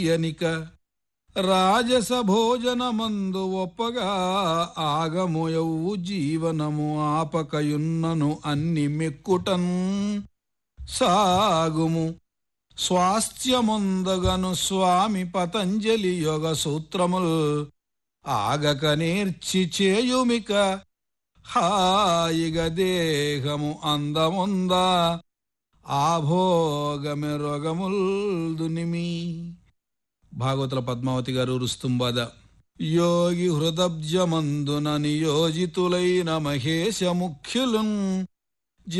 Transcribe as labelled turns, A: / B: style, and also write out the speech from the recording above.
A: ఎనిక రాజస భోజనమందు ఒప్పగా ఆగముయవు జీవనము ఆపకయున్నను అన్ని మెక్కుటన్ సాగుము స్వాస్థ్యముందగను స్వామి పతంజలి యోగ సూత్రముల్ ఆగక నేర్చి చేయుమిక హాయిగ దేహము అందముందా ఆభోగమెరొగముల్ దునిమి భాగవతుల పద్మావతి గారు రుస్తుంబాద యోగి హృదబ్జమందున నియోజితులైన మహేశ ముఖ్యులున్